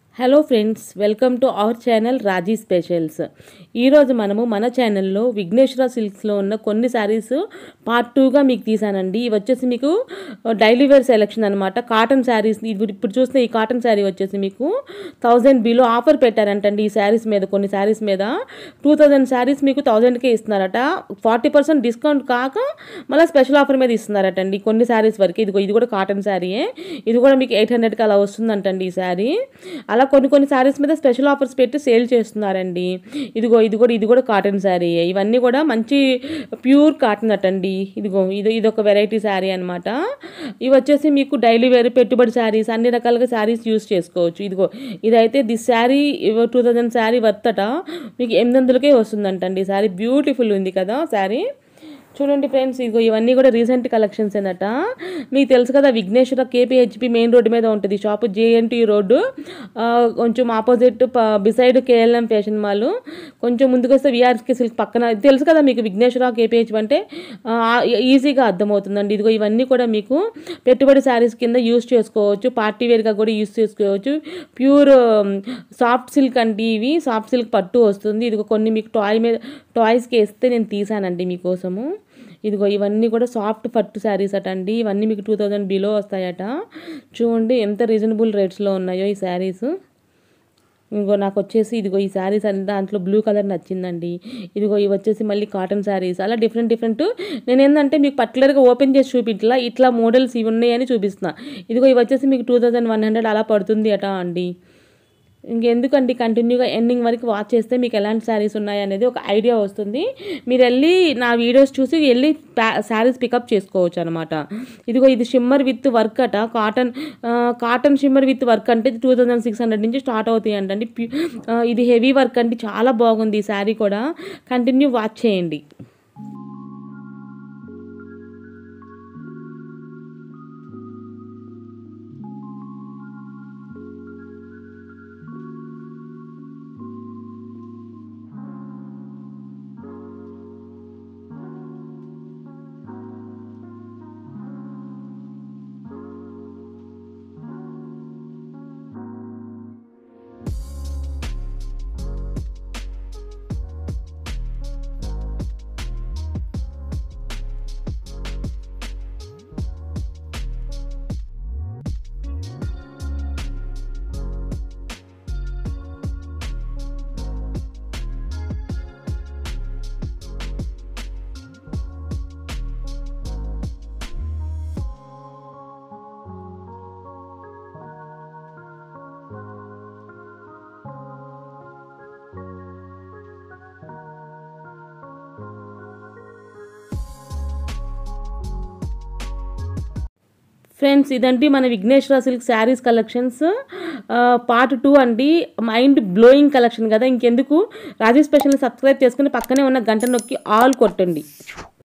hello friends welcome to our channel Raji specials ఈరోజు మనము మన ఛానల్లో విఘ్నేశ్వర సిల్క్స్లో ఉన్న కొన్ని శారీస్ పార్ట్ టూగా మీకు తీసానండి ఇవి వచ్చేసి మీకు డైలీ వేర్ సెలెక్షన్ అనమాట కాటన్ శారీస్ ఇప్పుడు ఇప్పుడు చూస్తే ఈ కాటన్ శారీ వచ్చేసి మీకు థౌజండ్ బిలో ఆఫర్ పెట్టారంటండి ఈ శారీస్ మీద కొన్ని శారీస్ మీద టూ థౌజండ్ శారీస్ మీకు థౌజండ్కే ఇస్తున్నారట ఫార్టీ పర్సెంట్ డిస్కౌంట్ కాక మళ్ళీ స్పెషల్ ఆఫర్ మీద ఇస్తున్నారటండి కొన్ని శారీస్ వరకు ఇదిగో ఇది కూడా కాటన్ శారీయే ఇది కూడా మీకు ఎయిట్ హండ్రెడ్కి అలా వస్తుందంటండి ఈ శారీ అలా కొన్ని కొన్ని శారీస్ మీద స్పెషల్ ఆఫర్స్ పెట్టి సేల్ చేస్తున్నారండి ఇదిగో ఇది కూడా ఇది కూడా కాటన్ శారీ ఇవన్నీ కూడా మంచి ప్యూర్ కాటన్ అటండి ఇదిగో ఇది ఇది ఒక వెరైటీ శారీ అనమాట ఇవి వచ్చేసి మీకు డైలీ వేర్ పెట్టుబడి శారీస్ అన్ని రకాలుగా శారీస్ యూస్ చేసుకోవచ్చు ఇదిగో ఇదైతే this sari two thousand sari వర్తట మీకు ఎనిమిది వందలకే వస్తుందంటండి ఈ శారీ బ్యూటిఫుల్ ఉంది కదా శారీ చూడండి ఫ్రెండ్స్ ఇగో ఇవన్నీ కూడా రీసెంట్ కలెక్షన్స్ ఏనట మీకు తెలుసు కదా విఘ్నేశ్వర కేపీహెచ్పి మెయిన్ రోడ్డు మీద ఉంటుంది షాప్ జేఎన్టీ రోడ్డు ఆ, కొంచెం opposite beside KLM fashion mall కొంచెం ముందుకు వస్తే విఆర్కే సిల్క్ పక్కన తెలుసు కదా మీకు విఘ్నేశ్వర కేపీహెచ్ అంటే ఆ, ఈజీగా అర్థమవుతుందండి ఇదిగో ఇవన్నీ కూడా మీకు పెట్టుబడి శారీస్ కింద యూస్ చేసుకోవచ్చు పార్టీ వేర్గా కూడా యూస్ చేసుకోవచ్చు ప్యూర్ సాఫ్ట్ సిల్క్ అండి ఇవి సాఫ్ట్ సిల్క్ పట్టు వస్తుంది ఇదిగో కొన్ని మీకు టాయ్ మీద టాయ్స్కి వేస్తే నేను తీసానండి మీకోసము ఇదిగో ఇవన్నీ కూడా సాఫ్ట్ పట్టు శారీస్ అట అండి ఇవన్నీ మీకు టూ థౌజండ్ బిలో వస్తాయట చూడండి ఎంత రీజనబుల్ రేట్స్లో ఉన్నాయో ఈ శారీస్ ఇంకో నాకు వచ్చేసి ఇదిగో ఈ శారీస్ అన్ని దాంట్లో బ్లూ కలర్ నచ్చిందండి ఇదిగో ఇవి వచ్చేసి మళ్ళీ కాటన్ శారీస్ అలా డిఫరెంట్ డిఫరెంట్ నేను ఏంటంటే మీకు పర్టికులర్గా ఓపెన్ చేసి చూపించలా ఇట్లా మోడల్స్ ఇవి ఉన్నాయని చూపిస్తున్నా ఇదిగో ఇవి వచ్చేసి మీకు టూ థౌజండ్ వన్ హండ్రెడ్ అలా పడుతుంది అట అండి ఇంకెందుకండి కంటిన్యూగా ఎండింగ్ వరకు వాచ్ చేస్తే మీకు ఎలాంటి శారీస్ ఉన్నాయి అనేది ఒక ఐడియా వస్తుంది మీరు వెళ్ళి నా వీడియోస్ చూసి వెళ్ళి శారీస్ పికప్ చేసుకోవచ్చు అనమాట ఇదిగో ఇది షిమ్మర్ విత్ వర్క్ అట cotton cotton shimmer with work అంటే టూ థౌజండ్ సిక్స్ హండ్రెడ్ నుంచి స్టార్ట్ అవుతాయి అంటండి ప్యూ- ఆ, ఇది హెవీ వర్క్ అండి చాలా బాగుంది ఈ శారీ కూడా కంటిన్యూ వాచ్ చేయండి ఫ్రెండ్స్ ఇదండి మన Vighneshwara silk saris collections part two అండి మైండ్ బ్లోయింగ్ కలెక్షన్ కదా ఇంకెందుకు రాజీ స్పెషల్ సబ్స్క్రైబ్ చేసుకుని పక్కనే ఉన్న గంట నొక్కి ఆల్ కొట్టండి